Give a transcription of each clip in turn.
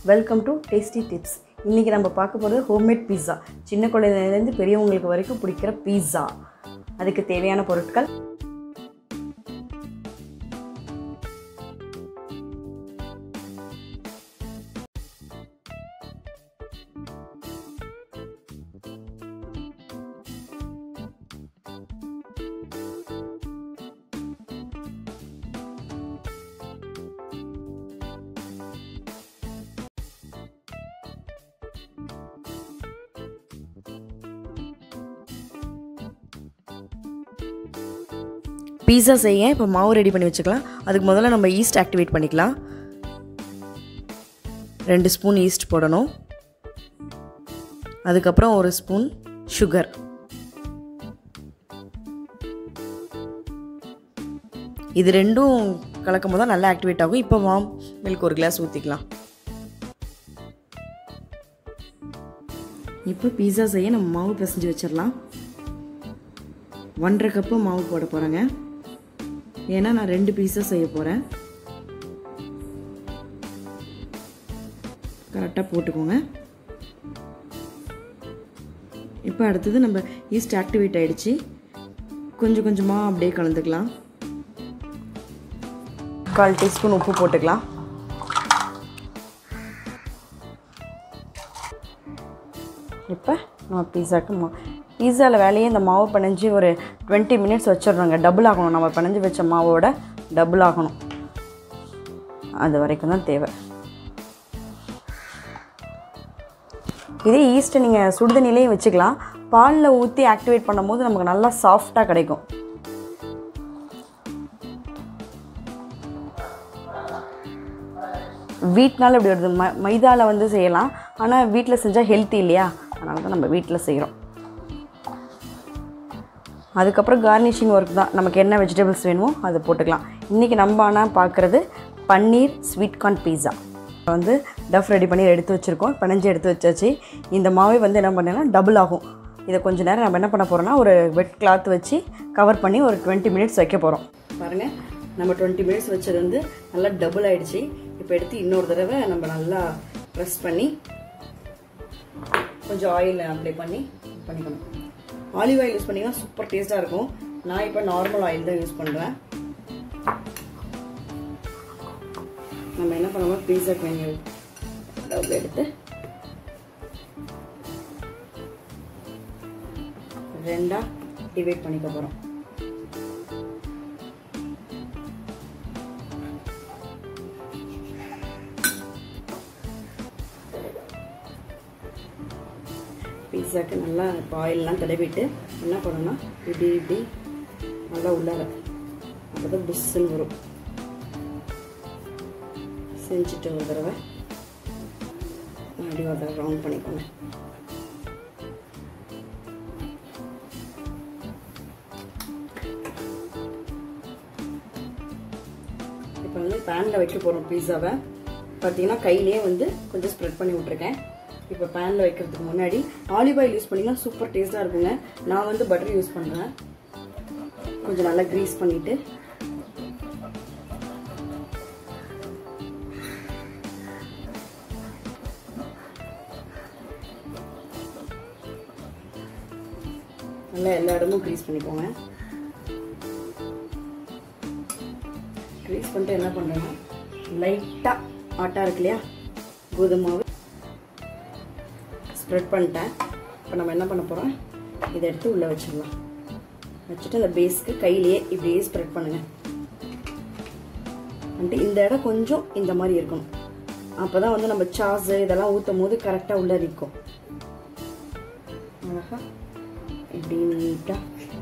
welcome to tasty tips இன்றைக்கி நம்ம பார்க்க போகிறது ஹோம்மேட் பீஸா சின்ன குழந்தைலேருந்து பெரியவங்களுக்கு வரைக்கும் பிடிக்கிற பீஸா அதுக்கு தேவையான பொருட்கள் பீஸா செய்ய இப்போ மாவு ரெடி பண்ணி வச்சுக்கலாம் அதுக்கு முதல்ல நம்ம ஈஸ்ட் ஆக்டிவேட் பண்ணிக்கலாம் ரெண்டு ஸ்பூன் ஈஸ்ட் போடணும் அதுக்கப்புறம் ஒரு ஸ்பூன் சுகர் இது ரெண்டும் கலக்கும் போது தான் நல்லா ஆக்டிவேட் ஆகும் இப்போ வாம் மில்க் ஒரு கிளாஸ் ஊற்றிக்கலாம் இப்போ பீஸா செய்ய நம்ம மாவு பிசைஞ்சு வச்சிடலாம் ஒன்றரை கப்பு மாவு போட போகிறேங்க ஏன்னா நான் ரெண்டு பீஸாக செய்ய போகிறேன் கரெக்டாக போட்டுக்கோங்க இப்போ அடுத்தது நம்ம ஈஸ்ட் ஆக்டிவேட் ஆகிடுச்சு கொஞ்சம் கொஞ்சமாக அப்படியே கலந்துக்கலாம் கால் டீஸ்பூன் உப்பு போட்டுக்கலாம் இப்போ நம்ம பீஸாக்கு மா பீஸாவில் வேலையே இந்த மாவு பிணைஞ்சி ஒரு டுவெண்ட்டி மினிட்ஸ் வச்சிடுறோங்க டபுள் ஆகணும் நம்ம பிணைஞ்சி வச்ச மாவோட டபுள் ஆகணும் அது வரைக்கும் தான் தேவை இதே ஈஸ்ட்டை நீங்கள் சுடுதண்ணிலையும் வச்சுக்கலாம் பாலில் ஊற்றி ஆக்டிவேட் பண்ணும்போது நமக்கு நல்லா சாஃப்டாக கிடைக்கும் வீட்னால இப்படி வருது ம மைதாவில் வந்து செய்யலாம் ஆனால் வீட்டில் செஞ்சால் ஹெல்த்தி இல்லையா அதனால தான் நம்ம வீட்டில் செய்கிறோம் அதுக்கப்புறம் கார்னிஷிங் ஒர்க் தான் நமக்கு என்ன வெஜிடபிள்ஸ் வேணுமோ அதை போட்டுக்கலாம் இன்றைக்கி நம்ம ஆனால் பார்க்குறது பன்னீர் ஸ்வீட் கார்ன் பீஸா வந்து டஃப் ரெடி பண்ணி எடுத்து வச்சுருக்கோம் பனஞ்சு எடுத்து வச்சாச்சு இந்த மாவை வந்து என்ன பண்ணேன்னா டபுள் ஆகும் இதை கொஞ்ச நேரம் நம்ம என்ன பண்ண போகிறோம்னா ஒரு வெட் கிளாத் வச்சு கவர் பண்ணி ஒரு டுவெண்ட்டி மினிட்ஸ் வைக்க போகிறோம் பாருங்கள் நம்ம டுவெண்ட்டி மினிட்ஸ் வச்சது வந்து நல்லா டபுள் ஆகிடுச்சு இப்போ எடுத்து இன்னொரு தடவை நம்ம நல்லா ப்ரெஸ் பண்ணி கொஞ்சம் ஆயில் அப்ளை பண்ணி பண்ணிக்கணும் ஆலிவ் ஆயில் யூஸ் பண்ணிங்கன்னா சூப்பர் டேஸ்ட்டாக இருக்கும் நான் இப்போ நார்மல் ஆயில் தான் யூஸ் பண்ணுறேன் நம்ம என்ன பண்ணுவோம் பீஸாக்கு வேண்டிய டபுள் எடுத்து ரெண்டாக டிவைட் பண்ணிக்க போகிறோம் பீஸாக்கு நல்லா இப்போ ஆயிலெலாம் தடவிட்டு என்ன பண்ணணும்னா இப்படி இப்படி நல்லா உள்ளார அப்போ தான் புஷ்ஷுன்னு வரும் செஞ்சுட்டு ஒரு தடவை அப்படி ஒரு தடவை ரவுண்ட் பண்ணிக்கோங்க இப்போ வந்து பேனில் வைக்க போகிறோம் பீஸாவை பார்த்தீங்கன்னா கையிலே வந்து கொஞ்சம் ஸ்ப்ரெட் பண்ணி விட்ருக்கேன் இப்போ பேனில் வைக்கிறதுக்கு முன்னாடி ஆலிவ் ஆயில் யூஸ் பண்ணிங்கன்னா சூப்பர் டேஸ்ட்டாக இருக்குங்க நான் வந்து பட்டர் யூஸ் பண்ணுறேன் கொஞ்சம் நல்லா க்ரீஸ் பண்ணிவிட்டு நல்லா எல்லா இடமும் க்ரீஸ் பண்ணிக்கோங்க க்ரீஸ் பண்ணிட்டு என்ன பண்ணுறேன்னா லைட்டாக ஆட்டா இருக்கு இல்லையா கோதுமை மாவு ஸ்ப்ரெட் பண்ணிட்டேன் இப்போ நம்ம என்ன பண்ண போகிறோம் இதை எடுத்து உள்ளே வச்சிடலாம் வச்சுட்டு அந்த பேஸ்க்கு கையிலேயே இப்படியே ஸ்ப்ரெட் பண்ணுங்க வந்துட்டு இந்த இடம் கொஞ்சம் இந்த மாதிரி இருக்கணும் அப்போ தான் வந்து நம்ம சாஸு இதெல்லாம் ஊற்றும் போது கரெக்டாக உள்ளே நிற்கும் அழகா இப்படி நீட்டாக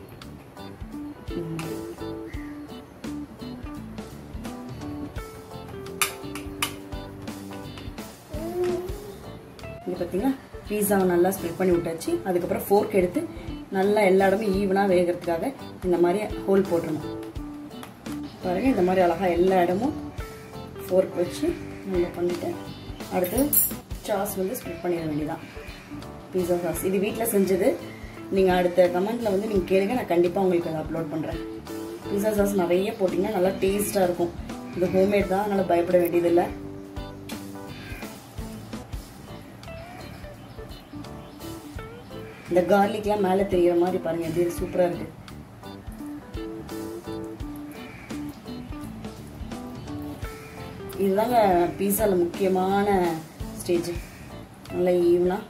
இங்கே பார்த்தீங்கன்னா பீஸாவை நல்லா ஸ்ப்ரெட் பண்ணி விட்டாச்சு அதுக்கப்புறம் ஃபோர்க் எடுத்து நல்லா எல்லா இடமும் ஈவனாக வேகிறதுக்காக இந்த மாதிரி ஹோல் போட்டுருணும் பாருங்கள் இந்த மாதிரி அழகாக எல்லா இடமும் ஃபோர்க் வச்சு நல்லா பண்ணிவிட்டு அடுத்து சாஸ் வந்து ஸ்ப்ரெட் பண்ணிட வேண்டியதான் பீஸா சாஸ் இது வீட்டில் செஞ்சது நீங்கள் அடுத்த கமெண்ட்டில் வந்து நீங்கள் கேளுங்க நான் கண்டிப்பாக உங்களுக்கு அதை அப்லோட் பண்ணுறேன் பீஸா சாஸ் நிறைய போட்டிங்கன்னா நல்லா டேஸ்ட்டாக இருக்கும் இது ஹோம்மேட் தான் அதனால் பயப்பட வேண்டியதில்லை இந்த கார்லிக்லாம் மேலே தெரிகிற மாதிரி பாருங்கள் எப்படி சூப்பராக இருக்குது இதுதாங்க பீஸாவில் முக்கியமான ஸ்டேஜ் நல்லா ஈவனாக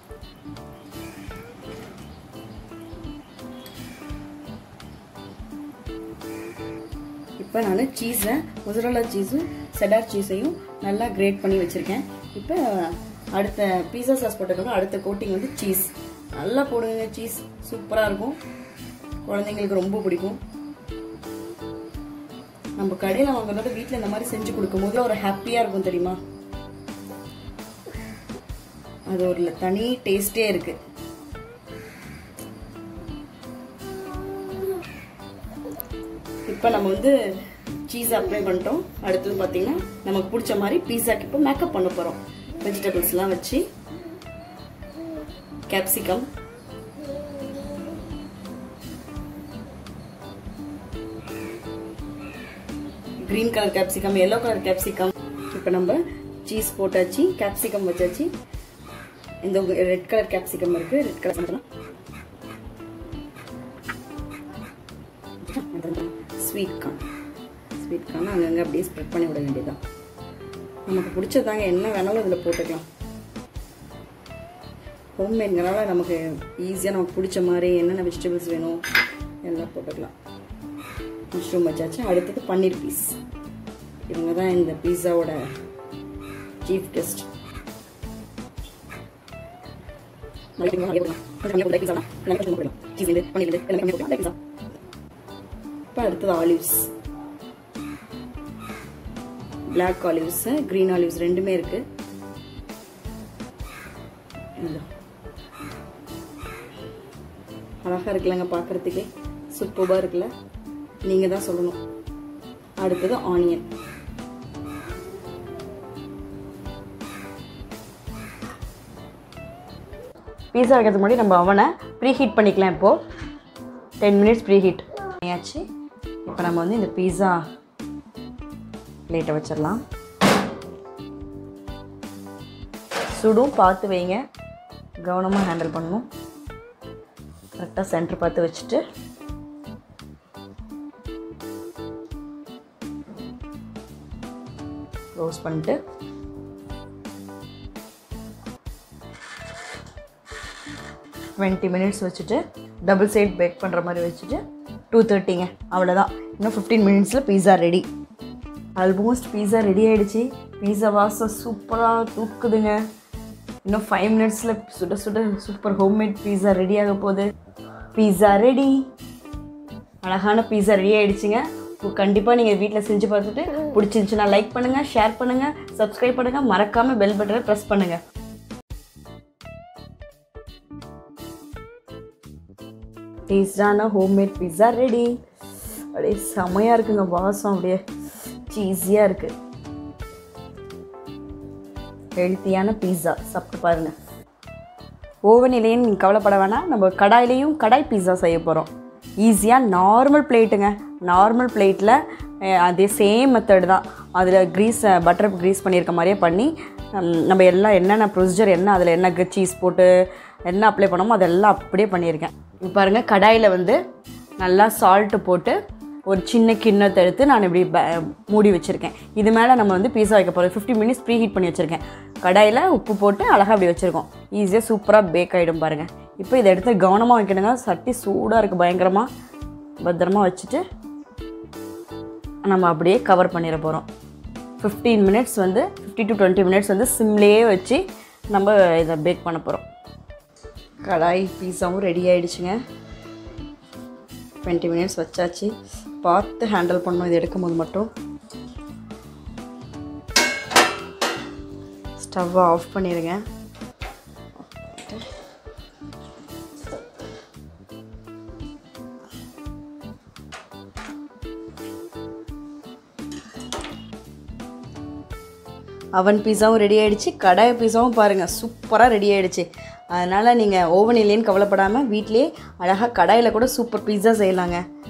இப்போ நான் சீஸை முசரலா சீஸும் செடார் சீஸையும் நல்லா கிரேட் பண்ணி வச்சுருக்கேன் இப்போ அடுத்த பீஸா சாஸ் போட்டதுக்கப்புறம் அடுத்த கோட்டிங் வந்து சீஸ் நல்லா போடுங்க சீஸ் சூப்பராக இருக்கும் குழந்தைங்களுக்கு ரொம்ப பிடிக்கும் நம்ம கடையில் வாங்குறதோட வீட்டில் இந்த மாதிரி செஞ்சு கொடுக்கும் போது ஒரு ஹாப்பியாக இருக்கும் தெரியுமா அது ஒரு தனி டேஸ்டே இருக்கு இப்போ நம்ம வந்து சீஸ் அப்ளை பண்ணிட்டோம் அடுத்தது பார்த்தீங்கன்னா நமக்கு பிடிச்ச மாதிரி பீஸாக்கு இப்போ மேக்கப் பண்ண போகிறோம் வெஜிடபிள்ஸ்லாம் வச்சு capsicum green colour capsicum yellow colour capsicum இப்போ நம்ம சீஸ் போட்டாச்சு கேப்சிகம் வச்சாச்சு இந்த ரெட் கலர் கேப்சிகம் இருக்கு red colour sweet corn sweet corn அங்கங்கே அப்படியே ஸ்ப்ரெட் பண்ணி விட வேண்டியதான் நமக்கு பிடிச்சதாங்க என்ன வேணாலும் இதில் போட்டுக்கலாம் ஹோம்மேட்ங்கிறனால நமக்கு ஈஸியாக நமக்கு பிடிச்ச மாதிரி என்னென்ன வெஜிடபிள்ஸ் வேணும் எல்லாம் போட்டுக்கலாம் மஷ்ரூம் வச்சாச்சு அடுத்தது பன்னீர் பீஸ் இவங்க தான் இந்த பீஸாவோட சீஃப் கெஸ்ட் இப்போ அடுத்தது olives black olives green olives ரெண்டுமே இருக்கு அழகா இருக்குல்லங்க பார்க்கறதுக்கே சூப்பராக இருக்குல்ல நீங்க தான் சொல்லணும் அடுத்தது ஆனியன் பீஸா வைக்கிறதுக்கு முன்னாடி நம்ம அவனை ப்ரீ ஹீட் பண்ணிக்கலாம் இப்போது டென் மினிட்ஸ் ப்ரீ ஹீட் பண்ணியாச்சு இப்போ நம்ம வந்து இந்த பீஸா பிளேட்டை வச்சிடலாம் சுடும் பார்த்து வைங்க கவனமாக ஹேண்டில் பண்ணணும் கரெக்டாக சென்டர் பார்த்து வச்சுட்டு க்ளோஸ் பண்ணிட்டு டுவெண்ட்டி மினிட்ஸ் வச்சுட்டு டபுள் சைட் பேக் பண்ணுற மாதிரி வச்சுட்டு டூ தேர்ட்டிங்க அவ்வளோதான் இன்னும் ஃபிஃப்டீன் மினிட்ஸில் pizza ready almost pizza ready ஆகிடுச்சு பீஸா வாசம் சூப்பராக தூக்குதுங்க இன்னும் ஃபைவ் மினிட்ஸில் சுட சுட சூப்பர் ஹோம்மேட் பீஸா ரெடி ஆக போகுது பீஸா ரெடி அழகான பீஸா ரெடி ஆகிடுச்சிங்க கண்டிப்பாக நீங்கள் வீட்டில் செஞ்சு பார்த்துட்டு பிடிச்சிருந்துச்சுன்னா லைக் பண்ணுங்கள் ஷேர் பண்ணுங்கள் சப்ஸ்கிரைப் பண்ணுங்கள் மறக்காமல் பெல் பட்டனை ப்ரெஸ் பண்ணுங்கள் டேஸ்டான ஹோம்மேட் பிஸ்ஸா ரெடி அப்படியே செமையாக இருக்குங்க வாசம் அப்படியே சீஸியாக இருக்குது ஹெல்த்தியான பீஸா சாப்பிட்டு பாருங்கள் ஓவன் இல்லைன்னு நீங்கள் கவலைப்பட வேணாம் நம்ம கடாயிலையும் கடாய் பீஸா செய்ய போகிறோம் ஈஸியாக நார்மல் பிளேட்டுங்க நார்மல் பிளேட்டில் அதே சேம் மெத்தட் தான் அதில் க்ரீஸ் பட்டர் க்ரீஸ் பண்ணியிருக்க மாதிரியே பண்ணி நம்ம எல்லாம் என்னென்ன ப்ரொசீஜர் என்ன அதில் என்ன சீஸ் போட்டு என்ன அப்ளை பண்ணோமோ அதெல்லாம் அப்படியே பண்ணியிருக்கேன் இப்போ பாருங்கள் கடாயில் வந்து நல்லா சால்ட்டு போட்டு ஒரு சின்ன கிண்ணத்தை எடுத்து நான் இப்படி மூடி வச்சுருக்கேன் இது மேலே நம்ம வந்து பீஸா வைக்க போகிறோம் ஃபிஃப்டி மினிட்ஸ் ப்ரீ ஹீட் பண்ணி வச்சுருக்கேன் கடாயில் உப்பு போட்டு அழகாக அப்படி வச்சுருக்கோம் ஈஸியாக சூப்பராக பேக் ஆகிடும் பாருங்கள் இப்போ இதை எடுத்து கவனமாக வைக்கணுங்க சட்டி சூடாக இருக்குது பயங்கரமாக பத்திரமா வச்சுட்டு நம்ம அப்படியே கவர் பண்ணிட போகிறோம் ஃபிஃப்டீன் மினிட்ஸ் வந்து ஃபிஃப்டி டு டுவெண்ட்டி மினிட்ஸ் வந்து சிம்லேயே வச்சு நம்ம இதை பேக் பண்ண போகிறோம் கடாய் பீஸாவும் ரெடி ஆகிடுச்சுங்க டுவெண்ட்டி மினிட்ஸ் வச்சாச்சு பார்த்து ஹேண்டில் பண்ணோம் இது எடுக்கும்போது மட்டும் ஸ்டவ்வை ஆஃப் பண்ணிடுங்க அவன் பீஸாவும் ரெடி ஆகிடுச்சு கடாய் பீஸாவும் பாருங்கள் சூப்பராக ரெடி ஆகிடுச்சு அதனால் நீங்கள் ஓவன் இல்லைன்னு கவலைப்படாமல் வீட்டிலே அழகாக கடாயில் கூட சூப்பர் பீஸா செய்யலாங்க